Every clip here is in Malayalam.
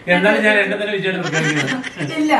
എന്നാലും ഞാൻ എന്നെ തന്നെ വിജയം പ്രഖ്യാപിക്കുന്നു ഇല്ല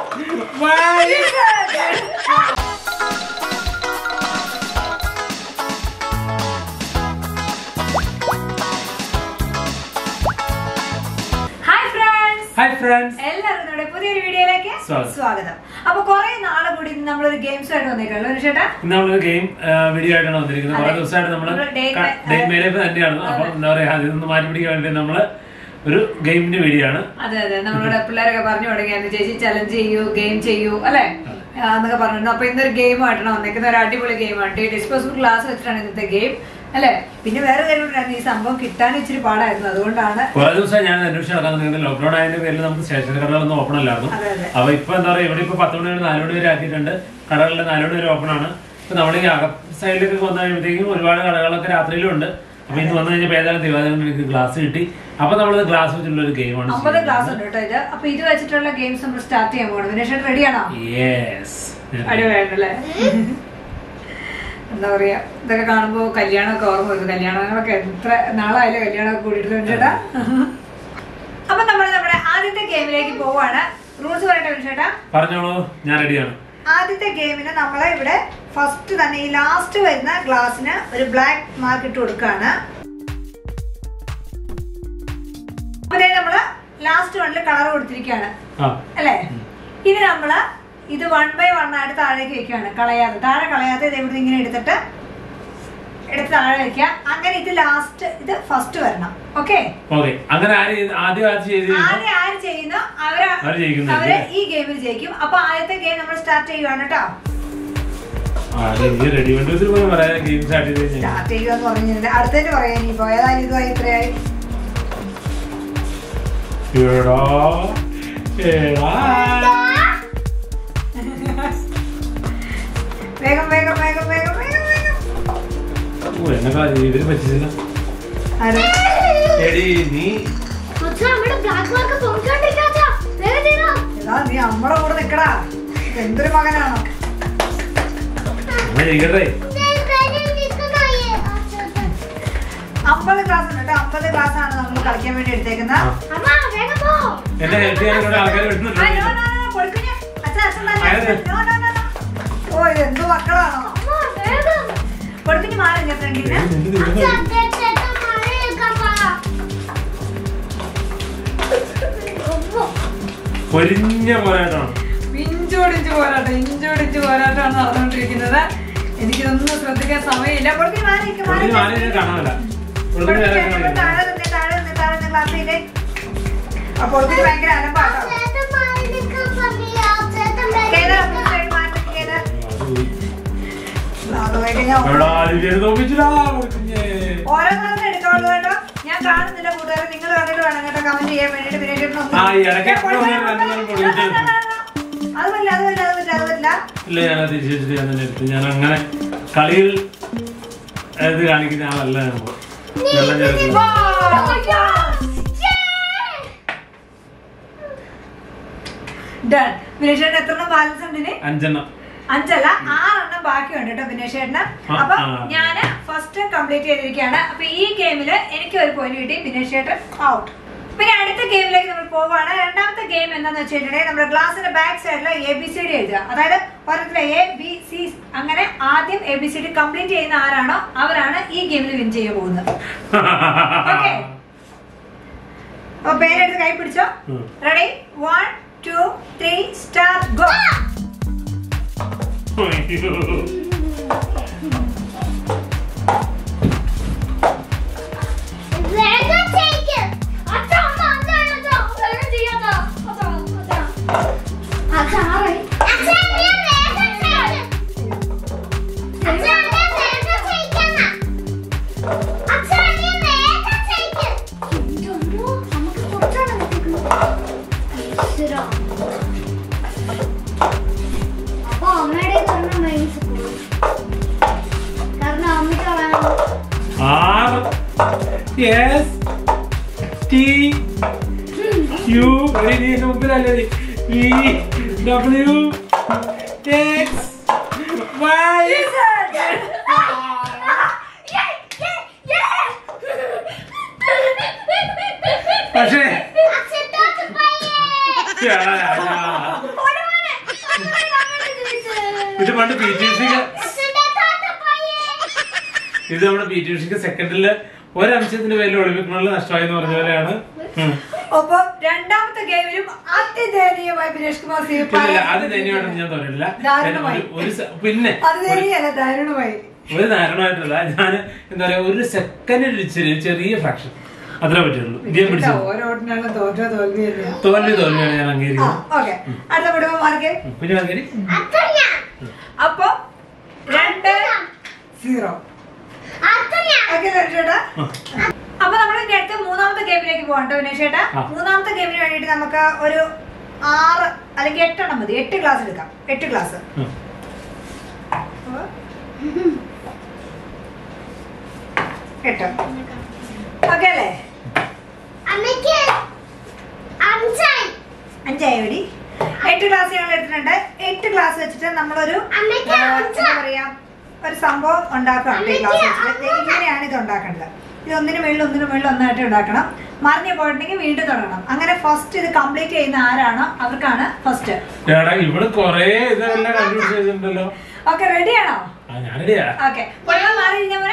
ഹായ് ഫ്രണ്ട്സ് ഹായ് ഫ്രണ്ട്സ് എല്ലാവർക്കും നമ്മുടെ പുതിയൊരു വീഡിയോയിലേക്ക് സ്വാഗതം. സ്വാഗതം അപ്പൊ കുറെ നാളെ കൂടി നമ്മളൊരു ഗെയിംസ് ആയിട്ട് വന്നേക്കല്ലോ ഒരു ചേട്ടാ ഇന്ന് നമ്മളൊരു ഗെയിം വീഡിയോ ആയിട്ടാണ് വന്നിരിക്കുന്നത് കുറെ അതെ. ദിവസമായിട്ട് നമ്മള് നമ്മള് day ക- by- day by life തന്നെയാണ് അപ്പൊ എന്താ പറയാ അതിൽ നിന്ന് മാറ്റി പിടിക്കാൻ വേണ്ടി നമ്മള് ഒരു ഗെയിമിന്റെ വീഡിയോ ആണ് അതെ അതെ നമ്മളുടെ പിള്ളേരൊക്കെ പറഞ്ഞു തുടങ്ങിയായിരുന്നു ചേച്ചി ചലഞ്ച് ചെയ്യൂ ഗെയിം ചെയ്യൂ അല്ലെ എന്നൊക്കെ പറഞ്ഞിരുന്നു അപ്പൊ ഇന്നൊരു ഗെയിമായിട്ടാണ് വന്നേക്കുന്ന ഒരു അടിപൊളി ഗെയിമാണ് ഡിസ്പോസിബിൾ ഗ്ലാസ് വെച്ചിട്ടാണ് ഇന്നത്തെ ഗെയിം അല്ലെ പിന്നെ വേറെ കാര്യം ഉണ്ടായിരുന്നു ഈ സംഭവം കിട്ടാൻ ഇച്ചിരി പാടായിരുന്നു അതുകൊണ്ടാണ് കുറെ ദിവസം ഞാൻ അന്വേഷിച്ച് നടക്കാൻ തുടങ്ങിയത് ലോക്ക്ഡൌൺ ആയതിന്റെ പേരിൽ നമുക്ക് സ്റ്റേഷൻ കടകളൊന്നും ഓപ്പൺ അല്ലായിരുന്നു അതെ അതെ അപ്പൊ ഇപ്പൊ എന്താ പറയാ ഇവിടെ ഇപ്പൊ പത്ത് മണി വരെ നാല് മണി വരെ ആക്കിയിട്ടുണ്ട് കടകളിൽ നാല് മണി വരെ ഓപ്പൺ ആണ് ഇപ്പൊ നമ്മൾ ഈ അക സൈഡിലേക്ക് വന്നു കഴിയുമ്പോഴത്തേക്കും ഒരുപാട് കടകളൊക്കെ രാത്രിയിലും ഉണ്ട് അപ്പൊ ഇന്ന് വന്നു കഴിഞ്ഞാൽ ഏതായാലും തിരുവാതിരം എനിക്ക് ഗ്ലാസ് കിട്ടി അപ്പൊ നമ്മളത് ഗ്ലാസ് വെച്ചിട്ടുള്ള ഒരു ഗെയിമാണ് അമ്പത് ക്ലാസ് ഉണ്ട് കേട്ടോ ഇത് അപ്പൊ ഇത് വെച്ചിട്ടുള്ള ഗെയിംസ് നമ്മൾ സ്റ്റാർട്ട് ചെയ്യാൻ പോകണം വിനേഷ് റെഡിയാണോ യെസ് അടിപൊളിയായിട്ടല്ലേ എന്താ പറയാ ഇതൊക്കെ കാണുമ്പോ കല്യാണമൊക്കെ ഓർമ്മ വരുന്നു കല്യാണങ്ങളൊക്കെ എത്ര നാളായാലും കല്യാണമൊക്കെ കൂടിയിട്ട് ചേട്ടാ അപ്പൊ നമ്മൾ നമ്മുടെ ആദ്യത്തെ ഗെയിമിലേക്ക് പോവാണ് റൂൾസ് പറയട്ടെ വിനേഷേട്ടാ പറഞ്ഞോളൂ ഞാൻ റെഡിയാണ് ആദ്യത്തെ ഗെയിമിന് നമ്മളെ ഇവിടെ ഫസ്റ്റ് തന്നെ ഈ ലാസ്റ്റ് വരുന്ന ഗ്ലാസ്സിന് ഒരു ബ്ലാക്ക് മാർക്ക് ഇട്ട് കൊടുക്കുകയാണ് അപ്പൊ ദേ നമ്മള് ലാസ്റ്റ് വണ്ണിൽ കളർ കൊടുത്തിരിക്കുകയാണ് ആ അല്ലേ ഇനി നമ്മള് ഇത് വൺ ബൈ വൺ ആയിട്ട് താഴേക്ക് വെക്കുകയാണ് കളയാതെ താഴെ കളയാതെ ഇത് ഇവിടെ ഇങ്ങനെ എടുത്തിട്ട് എടുത്ത് താഴെ വെക്കുക അങ്ങനെ ഇത് ലാസ്റ്റ് ഇത് ഫസ്റ്റ് വരണം ഓക്കെ ഓക്കെ അങ്ങനെ ആര് ചെയ്ത്- ആദ്യം ആര് ചെയ്ത് ആദ്യം ആര് ചെയ്യുന്നോ അവര് അവര് ജയിക്കുന്നു അവര് ഈ ഗെയിമിൽ ജയിക്കും അപ്പൊ ആദ്യത്തെ ഗെയിം നമ്മൾ സ്റ്റാർട്ട് ചെയ്യുവാണ് കേട്ടോ റെഡി വേണ്ടി പോയി പറയാം ഗെയിം സ്റ്റാർട്ട് ചെയ്ത് കഴിഞ്ഞാൽ സ്റ്റാർട്ട് ചെയ്യുക എന്ന് പറഞ്ഞു അടുത്തേക്ക് പറയാം ഇനിയിപ്പോ ഏതായാലും ഇതുമായി ഇത്രയായി എടാ, എടാ. വേഗം വേഗം വേഗം വേഗം വേഗം വേഗം ഓ, എന്നെ കാ- ഇവര് പറ്റിച്ചില്ല ആര്? എടി നീ എടാ നീ നമ്മടെ കൂടെ നിക്കടാ എന്തൊരു മകനാണോ അമ്മ ജയിക്കട്ടെ അമ്പത് ക്ലാസ് ഉണ്ട് കേട്ടോ അമ്പത് ക്ലാസ് ആണ് നമ്മൾ കളിക്കാൻ വേണ്ടി എടുത്തേക്കുന്നത് ആ. എന്നെ ഹെൽപ്പ് ചെയ്യാൻ ഇവിടെ ആൾക്കാർ വരുന്നുണ്ട് ആ, no, no, no, കൊടുക്കുഞ്ഞ്. അച്ഛൻ, അച്ഛൻ തന്നെ. അയാള്. No, no, no, no. ഓ ഇത് എന്തോ മക്കളാണോ കൊടുക്കുഞ്ഞ് മാറി എന്റെ ഫ്രണ്ടിന് എന്ത് ദിവസം? പൊരിഞ്ഞ പോരാട്ടമാണ് ഇഞ്ചോടിഞ്ച് പോരാട്ടം ഇഞ്ചോടിഞ്ച് പോരാട്ടമാണ് നടന്നുകൊണ്ടിരിക്കുന്നത് എനിക്കിതൊന്നും ശ്രദ്ധിക്കാൻ സമയമില്ല കൊടുക്കുഞ്ഞ് മാറി നിൽക്ക്, മാറി പൊരിഞ്ഞ് മാറി നിൽക്ക്. ഞാൻ കാണാമല്ല പൊരിഞ്ഞ് കൊടുക്കുഞ്ഞ് വേറെ ഇവിടെ കാണില്ല. താഴെ നിന്ന്, താഴെ നിന്ന്, താഴെ നിന്ന് ക്ലാസ്സിലെ. അപ്പൊ കൊടുക്കുഞ്ഞ് ഭയങ്കര അലമ്പാട്ടോ കേരള അപ്പുറത്തെ side മാറി നിൽക്ക്, കേരള. അത് പോയി കഴിഞ്ഞാ എടാ, ആരും തോപ്പിച്ചില്ല പൊരിഞ്ഞേ. ഓരോ ക്ലാസ് എടുക്കാവുള്ളൂ കേട്ടോ ഞാൻ കാണുന്നില്ല കൂട്ടുകാരെ നിങ്ങൾ കണ്ടിട്ട് വേണം കേട്ടോ കമന്റ് ചെയ്യാൻ വേണ്ടിട്ട് വിനേഷിനൊന്നും ആ, ഈ ഇടയ്ക്ക് എപ്പോഴും ഒന്ന് രണ്ട് നേരം പൊളിച്ച് അത് പറ്റില്ല അത് പറ്റില്ല അത് പറ്റില്ല അത് പറ്റില്ല ഇല്ല ഞാൻ അത് തിരിച്ചു ഞാൻ തന്നെ എടുത്തു ഞാൻ അങ്ങനെ കളിയിൽ ഇത് കാണിക്കുന്ന ആളല്ല ഞാൻ വെള്ളം ചേർക്കുന്നത് ഡൺ വിനേഷേട്ടൻ എത്ര ബാലൻസ് ഉണ്ട് ഇനി അഞ്ചെണ്ണം അഞ്ചല്ല ആറെണ്ണം ബാക്കിയുണ്ട് കേട്ടോ വിനേഷേട്ടന് ആ, അപ്പൊ ആ. ഞാന് ഫസ്റ്റ് കംപ്ലീറ്റ് ചെയ്തിരിക്കുകയാണ് അപ്പൊ ഈ ഗെയിമില് എനിക്ക് ഒരു പോയിന്റ് കിട്ടി വിനേഷേട്ടൻ ഔട്ട് പിന്നെ അടുത്ത ഗെയിമിലേക്ക് നമ്മൾ പോവാണ് രണ്ടാമത്തെ ഗെയിം എന്താന്ന് വെച്ചിട്ടുണ്ടെങ്കിൽ നമ്മുടെ ഗ്ലാസിന്റെ ബാക്ക് സൈഡിൽ എ ബി സി ഡി എഴുതുക അതായത് ഓരോരുത്തരെ എ ബി സി അങ്ങനെ ആദ്യം A B C D complete ചെയ്യുന്ന ആരാണോ അവരാണ് ഈ ഗെയിമിൽ വിൻ ചെയ്യാൻ പോകുന്നത് ഓക്കെ അപ്പൊ പേരെടുത്ത് കൈ പിടിച്ചോ ഉം. Ready one two three start go അയ്യോ. അപ്പൊ അമ്മയുടെ കാരണം മൈനസ് കാരണം അമ്മയ്ക്ക് വേണം ആർ എസ് ടി യു ഇതിന് മുമ്പിലല്ലേ വി ഡബ്ല്യു എക്സ് വൈ പക്ഷേ എടാ, രാജാ. ഇത് പണ്ട് പി ടി ഉഷയ്ക്ക് ഇത് നമ്മുടെ പി ടി ഉഷയ്ക്ക് സെക്കൻഡില് ഒരംശത്തിന്റെ പേരിൽ ഒളിമ്പിക് നഷ്ടമായി എന്ന് പറഞ്ഞ പോലെയാണ് ഉം. ഒപ്പൊ രണ്ടാമത്തെ ഗെയിമിലും അതിദയനീയമായി ബിനേഷ് കുമാർ സിംഗ് ഇല്ല, അത് തന്നെയാണെന്ന് ഞാൻ തോന്നില്ല ദാരുണമായി. ഒരു സെ- പിന്നെ അത് തന്നെയല്ല ദാരുണമായി ഒരു ധാരണമായിട്ടല്ല ഞാൻ എന്താ പറയാ ഒരു സെക്കൻഡിൽ ഒരു ചെറിയ ചെറിയ ഫ്രാക്ഷൻ അത്രേ പറ്റുള്ളൂ ഇതേ പിടിച്ചു ഓരോ ഓട്ടിനാണ് തോറ്റോ തോൽവി തന്നെയാ തോൽവി തോൽവിയാണ് ഞാൻ ആ അംഗീകരിക്കുന്നത് ഓക്കെ അടുത്ത കുടുംബമാർക്ക് പിന്നെ അംഗീകരി അപ്പൊ രണ്ട് സീറോ ഓക്കെ ചേട്ടാ അപ്പൊ നമ്മൾ ഇനി അടുത്ത മൂന്നാമത്തെ ഗെയിമിലേക്ക് പോകാം കേട്ടോ വിനേഷ് ചേട്ടാ ആ. മൂന്നാമത്തെ ഗെയിമിന് വേണ്ടിയിട്ട് നമുക്ക് ഒരു ആറ് അല്ലെങ്കിൽ എട്ടെണ്ണം മതി എട്ട് ഗ്ലാസ് എടുക്കാം എട്ട് ഗ്ലാസ് ഉം. എട്ട് ഓക്കെ അല്ലേ അഞ്ചായി എവിടെ എട്ട് ഗ്ലാസ് ഞങ്ങൾ എടുത്തിട്ടുണ്ട് എട്ട് ഗ്ലാസ് വെച്ചിട്ട് നമ്മളൊരു അമ്മയ്ക്ക് ആ, അഞ്ച്. എന്താ പറയാ ഒരു സംഭവം ഉണ്ടാക്കണം ഈ ഗ്ലാസ് വെച്ചിട്ട് ദേ ഇങ്ങനെയാണ് ഇത് ഉണ്ടാക്കേണ്ടത് ഇത് ഒന്നിന് മേളിൽ ഒന്നിന് മേളിൽ ഒന്നായിട്ട് ഉണ്ടാക്കണം മറിഞ്ഞു പോയിട്ടുണ്ടെങ്കിൽ വീണ്ടും തുടങ്ങണം അങ്ങനെ ഫസ്റ്റ് ഇത് കംപ്ലീറ്റ് ചെയ്യുന്ന ആരാണോ അവർക്കാണ് ഫസ്റ്റ് എടാ ഇവിടെ കൊറേ ഇതെല്ലാം കണ്ടുപിടിച്ച് വെച്ചിട്ടുണ്ടല്ലോ ഓക്കെ റെഡിയാണോ ആ ഞാൻ റെഡിയാ ഓക്കെ പൊള്ളം മാറി കഴിഞ്ഞ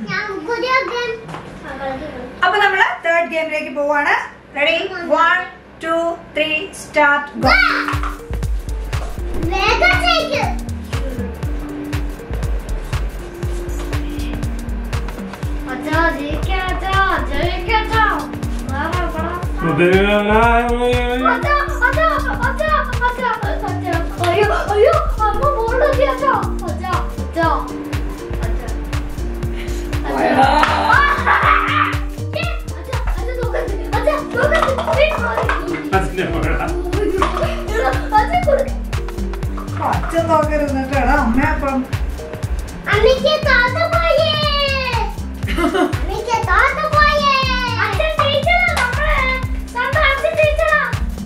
അപ്പൊ നമ്മള് തേർഡ് ഗെയിമിലേക്ക് പോവാണ് ready one two three start go അച്ഛൻ നോക്കരുത് എന്നിട്ട് എടാ അമ്മ അപ്പം അമ്മയ്ക്ക് താത്ത പോയേ അമ്മയ്ക്ക് താത്ത പോയേ അച്ഛൻ ടീച്ചറാ നമ്മളെ നമ്മുടെ അച്ഛൻ ടീച്ചറാ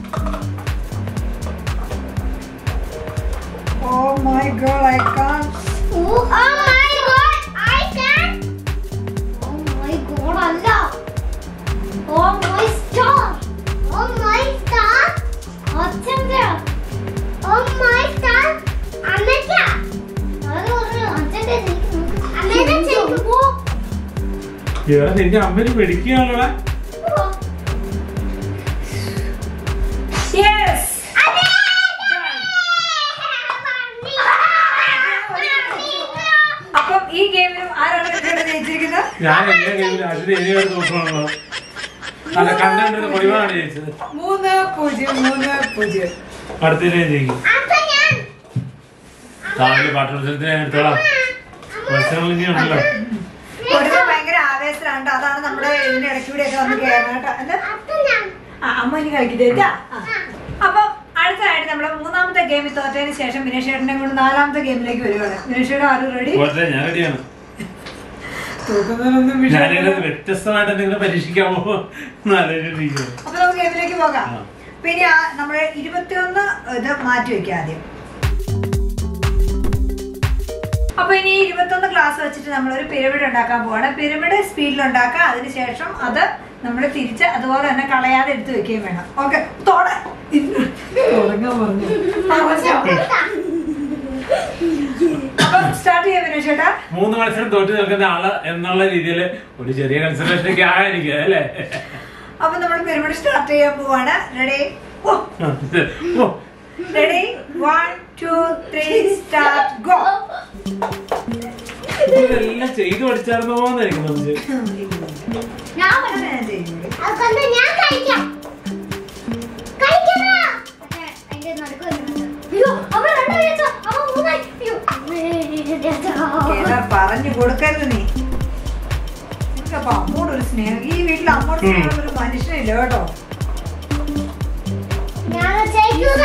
oh my god I can Oh my god, I can. Oh my god, അല്ല. Oh my star. Oh my star. അച്ഛൻ്റെ. Oh my star. അമ്മയ്ക്കാ. അത് ഒരു അച്ഛൻ്റെ ശരിക്കും നോക്ക്. അമ്മേടെ ശരിക്കും പോ. എടാ നിന്റെ അമ്മന് പിടിക്കുകയാണോടാ യെസ് അതെ. അപ്പം ഈ ഗെയിമിലും ആരാണ് ഇവിടെ ജയിച്ചിരിക്കുന്നത് ഞാൻ എന്റെ കയ്യിൽ അതിന് ഇനിയൊരു നോക്കണല്ലോ അല്ല കണ്ടുകൊണ്ടിരുന്ന പൊടിവാണ് ജയിച്ചത് മൂന്ന് പൂജ്യം മൂന്ന് പൂജ്യം അടുത്തതിനെ ജയിക്കും അപ്പൊ ഞാൻ താഴെ പാട്ട് മത്സരത്തിന് ഞാൻ എടുത്തോളാം മത്സരങ്ങൾ ഇനി ഉണ്ടല്ലോ ഒരു ഭയങ്കര ആവേശത്തിലാണ് അതാണ് നമ്മുടെ ഇതിന്റെ ഇടയ്ക്ക് കൂടെ ഒക്കെ വന്ന് കയറണം കേട്ടോ എന്താ അപ്പൊ ഞാൻ ആ, അമ്മ ഇനി കളിക്കുന്നത് അപ്പൊ അടുത്തതായിട്ട് നമ്മള് മൂന്നാമത്തെ ഗെയിമിൽ തോറ്റതിന് ശേഷം വിനേഷ് ചേട്ടനെ കൊണ്ട് നാലാമത്തെ ഗെയിമിലേക്ക് വരികയാണ് വിനേഷ് ചേട്ടൻ ആരും റെഡി പോട്ടെ ഞാൻ റെഡിയാണ് തോക്കുന്നതിനൊന്നും ഞാനിത് വ്യത്യസ്തമായിട്ട് എന്തെങ്കിലും പരീക്ഷിക്കാമോ എന്ന് ആലോചിച്ചിരിക്കുന്നു അപ്പൊ നമുക്ക് ഗെയിമിലേക്ക് പോകാം ആ. പിന്നെ ആ നമ്മുടെ ഇരുപത്തിയൊന്ന് ഇത് മാറ്റി വെക്കാം ആദ്യം അപ്പൊ ഇനി ഈ ഇരുപത്തൊന്ന് ക്ലാസ് വെച്ചിട്ട് നമ്മളൊരു പിരമിഡ് ഉണ്ടാക്കാൻ പോവാണ് പിരമിഡ് സ്പീഡിൽ ഉണ്ടാക്കുക അതിനുശേഷം അത് നമ്മൾ തിരിച്ച് അതുപോലെ തന്നെ കളയാതെ എടുത്ത് വെക്കുകയും വേണം ഓക്കെ തുടങ്ങാൻ പറഞ്ഞു അപ്പൊ സ്റ്റാർട്ട് ചെയ്യാം വിനോദ് ചേട്ടാ മൂന്ന് മത്സരം തോറ്റു നിൽക്കുന്ന ആള് എന്നുള്ള രീതിയിൽ ഒരു ചെറിയ കൺസിഡറേഷൻ ഒക്കെ ആയിരിക്കും അല്ലേ അപ്പൊ നമ്മൾ പിരമിഡ് സ്റ്റാർട്ട് ചെയ്യാൻ പോവാണ് ready oh oh ready one two three start go ഇതെല്ലാം ചെയ്തു പഠിച്ചായിരുന്നോ എന്നായിരിക്കും നമുക്ക് ഞാൻ അങ്ങനെ ഞാൻ ചെയ്യുന്നത് അതുകൊണ്ട് ഞാൻ കഴിക്കാം കഴിക്കണോ അതിന്റെ നടുക്ക് വരുന്നുണ്ട് അയ്യോ അവ രണ്ടായി വെച്ചോ അവ മൂന്നായി അയ്യോ കേട്ടാ പറഞ്ഞു കൊടുക്കരുത് നീ നിനക്കപ്പൊ അമ്മോട് ഒരു സ്നേഹം ഈ വീട്ടിൽ അമ്മോട് സ്നേഹം ഒരു മനുഷ്യനില്ല കേട്ടോ ഞാൻ ചെയ്യൂല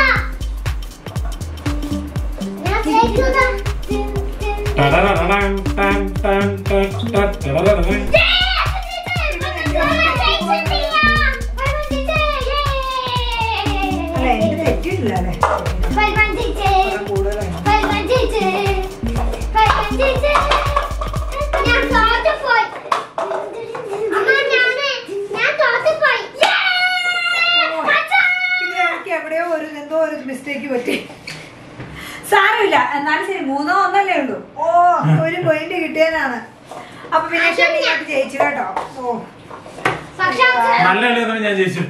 ഞാൻ ചെയ്യൂല ടടടടടം, ടം, ടം, ടം, ടം, ടടടടടം. അല്ല എന്റെ തെറ്റില്ല അല്ലേ കുറെ കൂടുതലാണ് ഇത് എനിക്ക് എവിടെയോ ഒരു എന്തോ ഒരു മിസ്റ്റേക്ക് പറ്റി സാരമില്ല എന്നാലും ശരി മൂന്നോ ഒന്നല്ലേ ഉള്ളൂ ഓ ഒരു പോയിന്റ് കിട്ടിയതാണ് അപ്പൊ പിന്നെ ശരി ഇങ്ങോട്ട് ജയിച്ചു കേട്ടോ ഓ പക്ഷെ അത് നല്ല കളി വന്നപ്പോൾ ഞാൻ ജയിച്ചു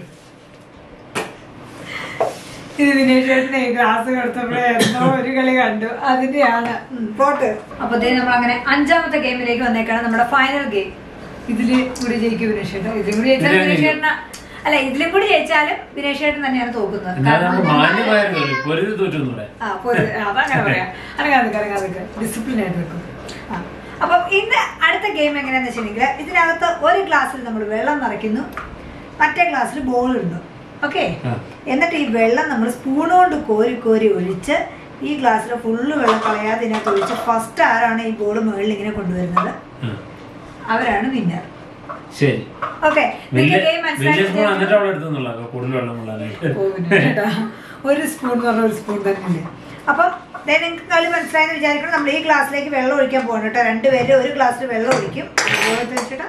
ഇത് വിനേഷ് ചേട്ടനെ ഗ്ലാസ് കൊടുത്തപ്പോഴേ എന്തോ ഒരു കളി കണ്ടു അതിന്റെയാണ് ഉം, പോട്ട് അപ്പൊ ദേ നമ്മൾ അങ്ങനെ അഞ്ചാമത്തെ ഗെയിമിലേക്ക് വന്നേക്കാണ് നമ്മുടെ ഫൈനൽ ഗെയിം ഇതില് കൂടി ജയിക്കും വിനേഷ് ചേട്ടൻ ഇതിലും കൂടി ജയിച്ചാൽ ഇതിലും വിനേഷ് ചേട്ടന അല്ല ഇതിലും കൂടി ജയിച്ചാലും വിനേഷ് ചേട്ടൻ തന്നെയാണ് തോക്കുന്നത് എന്നാലും കാരണം നമുക്ക് മാന്യമായിരുന്നു കളി പൊരുതി തോറ്റൊന്നുകൂടെ ആ പോര്. അതങ്ങനെ പറയാം അനങ്ങാതെ അനങ്ങാതെ ഡിസിപ്ലിൻ ആയിട്ട് നിൽക്കും ആ അപ്പം ഇന്ന് അടുത്ത ഗെയിം എങ്ങനെയാന്ന് വെച്ചിട്ടുണ്ടെങ്കിൽ ഇതിനകത്ത് ഒരു ഗ്ലാസ്സിൽ നമ്മൾ വെള്ളം നിറയ്ക്കുന്നു മറ്റേ ഗ്ലാസ്സിൽ ബോൾ ഇടുന്നു ഓക്കെ ആ. എന്നിട്ട് ഈ വെള്ളം നമ്മൾ സ്പൂൺ കൊണ്ട് കോരി കോരി ഒഴിച്ച് ഈ ഗ്ലാസ്സിൽ ഫുള്ള് വെള്ളം കളയാതെ ഇതിനകത്ത് ഒഴിച്ച് ഫസ്റ്റ് ആരാണ് ഈ ബോൾ മുകളിൽ ഇങ്ങനെ കൊണ്ടുവരുന്നത് ആ. അവരാണ് വിന്നർ ശരി ഓക്കെ വലിയ ഗെയിം വലിയ സ്പൂൺ മനസ്സിലാക്കി എന്നിട്ട് അവിടെ എടുത്തുന്നുള്ള കൂടുതൽ വെള്ളം കൊള്ളാനായിട്ട് ഓ, പിന്നെ കേട്ടോ. ഒരു സ്പൂൺ എന്ന് പറഞ്ഞ ഒരു സ്പൂൺ തന്നെയല്ലേ അപ്പം ദേ നിങ്ങൾക്ക് കളി മനസ്സിലായെന്ന് വിചാരിക്കണം നമ്മൾ ഈ ഗ്ലാസ്സിലേക്ക് വെള്ളം ഒഴിക്കാൻ പോകണം കേട്ടോ രണ്ടുപേരും ഒരു ഗ്ലാസ്സിൽ വെള്ളം ഒഴിക്കും അതുപോലെ വെച്ചിട്ട്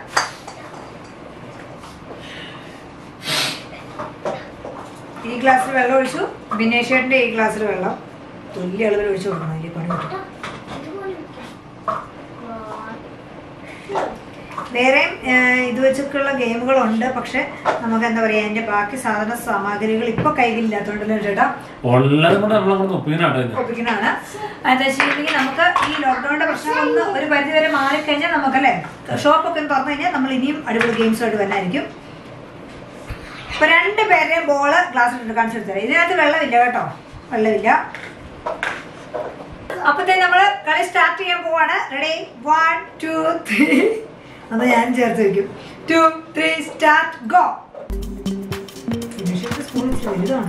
ഈ ഗ്ലാസ്സിൽ വെള്ളം ഒഴിച്ചു ബിനേഷേട്ടൻ്റെ ഈ ഗ്ലാസ്സിൽ വെള്ളം തുല്യ അളവിൽ ഒഴിച്ചു കൊടുക്കണം ഈ പണി കിട്ടും വേറെയും ഏഹ്, ഇത് വെച്ചൊക്കെയുള്ള ഗെയിമുകളുണ്ട് പക്ഷെ നമുക്ക് എന്താ പറയാ അതിന്റെ ബാക്കി സാധന സാമഗ്രികൾ ഇപ്പൊ കയ്യിലില്ലാത്തോണ്ടല്ലോ ചേട്ടാ ഉള്ളത് കൊണ്ട് നമ്മളങ്ങോട്ട് ഒപ്പിക്കാനാട്ടോ ഇത് ഒപ്പിക്കുന്നതാണ് എന്താ വെച്ചിട്ടുണ്ടെങ്കിൽ നമുക്ക് ഈ ലോക്ക്ഡൌണിന്റെ പ്രശ്നം ഒന്ന് ഒരു പരിധി വരെ മാറിക്കഴിഞ്ഞാൽ നമുക്കല്ലേ ഷോപ്പൊക്കെ ഒന്ന് തുറന്നു കഴിഞ്ഞാൽ നമ്മൾ ഇനിയും അടിപൊളി ഗെയിംസുമായിട്ട് വന്നായിരിക്കും ഇപ്പൊ രണ്ട് പേരുടെയും ബോള് ഗ്ലാസ്സിലിട്ട് കാണിച്ചു കൊടുത്തരാം ഇതിനകത്ത് വെള്ളമില്ല കേട്ടോ വെള്ളമില്ല അപ്പത്തേ നമ്മള് കളി സ്റ്റാർട്ട് ചെയ്യാൻ പോവാണ് റെഡി വൺ ടു ത്രീ അത് ഞാൻ ചേർത്ത് വെക്കും two three start go spoon വലുതാണ്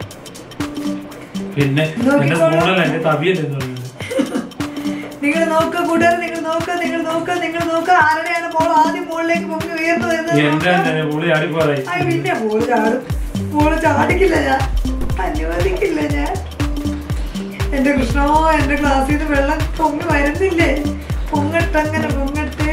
പിന്നെ നോക്കിക്കോളൂ. എന്റെ സ്പൂണല്ല എന്റെ തവിയല്ലേ എന്ന് പറയുന്നത് നിങ്ങൾ നോക്ക് കൂട്ടുകാർ നിങ്ങൾ നോക്ക് നിങ്ങൾ നോക്ക് നിങ്ങൾ നോക്ക് ആരുടെയാണ് ബോൾ ആദ്യം ബോളിലേക്ക് പൊങ്ങി ഉയർന്നു വരുന്നത് എന്റെ നോക്ക്. തന്നെ പുളി ആടിപ്പോറായി ആ, പിന്നെ ബോൾ ചാടും ബോൾ ചാടിക്കില്ല ഞാൻ അനുവദിക്കില്ല ഞാൻ എന്റെ കൃഷ്ണോ എന്റെ ഗ്ലാസ്സിൽ നിന്ന് വെള്ളം പൊങ്ങി വരുന്നില്ലേ പൊങ്ങട്ടങ്ങനെ പൊങ്ങട്ടെ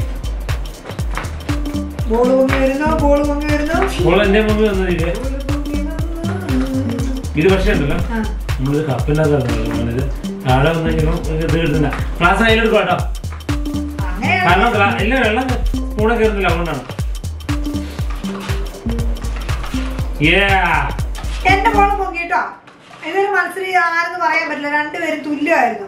ബോൾ പൊങ്ങി വരുന്നോ ബോൾ പൊങ്ങി വരുന്നോ അപ്പോൾ എന്റെ മുമ്പിൽ വന്നതില്ലേ ബോൾ പൊങ്ങി വന്നു. ഇത് പക്ഷേ ഉണ്ടല്ലോ ആ, നമ്മളിത് കപ്പില്ലാത്തത് ഇത് താഴെ വന്നെങ്കിലും ഇത് കിട്ടുന്നില്ല ക്ലാസ് അതിലെടുക്കും കേട്ടോ അങ്ങനെയാണ് കാരണം ഗ്ലാ- ഇല്ല വെള്ളം സ്പൂണെ കയറുന്നില്ല അതുകൊണ്ടാണ് Yeah. എന്റെ ബോൾ പൊങ്ങിട്ടോ ഇതൊരു മത്സരം ആരെന്ന് പറയാൻ പറ്റില്ല രണ്ടുപേരും തുല്യമായിരുന്നു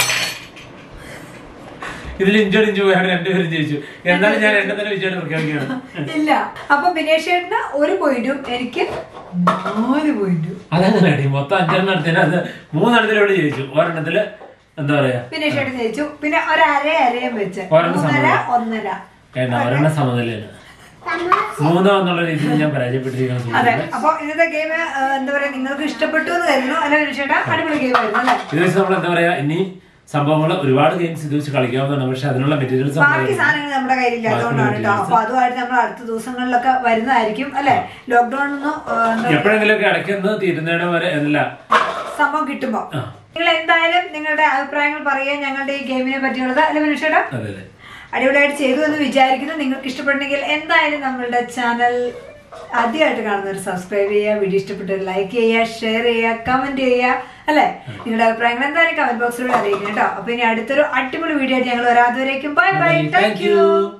ഇതിൽ ഇഞ്ചോട് ഇഞ്ചു പോയാണ് രണ്ടുപേരും ജയിച്ചു എന്നാലും ഞാൻ എന്നെ തന്നെ വിജയം പ്രഖ്യാപിക്കുകയാണ് ഇല്ല അപ്പൊ ബിനേഷ് ചേട്ടന് ഒരു പോയിന്റും എനിക്ക് നാല് പോയിന്റും അതങ്ങനെ അടി മൊത്തം അഞ്ചെണ്ണം എടുത്തതിന് അത് മൂന്നെണ്ണത്തിലൂടെ ജയിച്ചു ഒരെണ്ണത്തില് എന്താ പറയാ ബിനേഷ് ചേട്ടൻ ജയിച്ചു പിന്നെ ഒരു അര അരയും വെച്ച് ഒരെണ്ണം മൂന്നര സമനില. ഒന്നര ഏട്ടാ ഒരെണ്ണം സമനിലയാണ് മൂന്നോ എന്നുള്ള രീതിയിൽ ഞാൻ പരാജയപ്പെട്ടിരിക്കണം അതെ അപ്പൊ ഇന്നത്തെ ഗെയിം എന്താ പറയാ നിങ്ങൾക്ക് ഇഷ്ടപ്പെട്ടു എന്ന് കരുതുന്നു അല്ല ബിനേഷ് ചേട്ടാ അടിപൊളി ഗെയിം ആയിരുന്നു അല്ലേ ഇത് വെച്ച് നമ്മൾ എന്താ പറയാ ഇനി സംഭവങ്ങൾ ഒരുപാട് ഗെയിംസ് ഇത് വെച്ച് കളിക്കാവുന്നതാണ് പക്ഷെ അതിനുള്ള മെറ്റീരിയൽസ് ബാക്കി സാധനങ്ങൾ നമ്മുടെ കയ്യിലില്ലാത്തതുകൊണ്ടാണ് കേട്ടോ അപ്പൊ അതുമായിട്ട് നമ്മൾ അടുത്ത ദിവസങ്ങളിലൊക്കെ വരുന്നതായിരിക്കും അല്ലെ ലോക്ക്ഡൌൺ ഒന്നും എന്താ എപ്പോഴെങ്കിലൊക്കെ ഇടയ്ക്കൊന്ന് തീരുന്നതിന് വരെ എന്നല്ല സംഭവം കിട്ടുമ്പോ ആ. നിങ്ങൾ എന്തായാലും നിങ്ങളുടെ അഭിപ്രായങ്ങൾ പറയുക ഞങ്ങളുടെ ഈ ഗെയിമിനെ പറ്റിയുള്ളത് അല്ലെ ബിനേഷ് ചേട്ടാ അതെ അതെ അടിപൊളിയായിട്ട് ചെയ്തു എന്ന് വിചാരിക്കുന്നു നിങ്ങൾക്ക് ഇഷ്ടപ്പെട്ടുണ്ടെങ്കിൽ എന്തായാലും നമ്മളുടെ ചാനൽ ആദ്യമായിട്ട് കാണുന്നവർ സബ്സ്ക്രൈബ് ചെയ്യുക വീഡിയോ ഇഷ്ടപ്പെട്ടവർ ലൈക്ക് ചെയ്യുക ഷെയർ ചെയ്യുക കമന്റ് ചെയ്യുക അല്ലെ നിങ്ങളുടെ അഭിപ്രായങ്ങൾ എന്തായാലും കമന്റ് ബോക്സിലൂടെ അറിയിക്കണം കേട്ടോ അപ്പൊ ഇനി അടുത്തൊരു അടിപൊളി വീഡിയോ ആയിട്ട് ഞങ്ങൾ വരാതുവരേക്കും ബൈ ബൈ താങ്ക് യു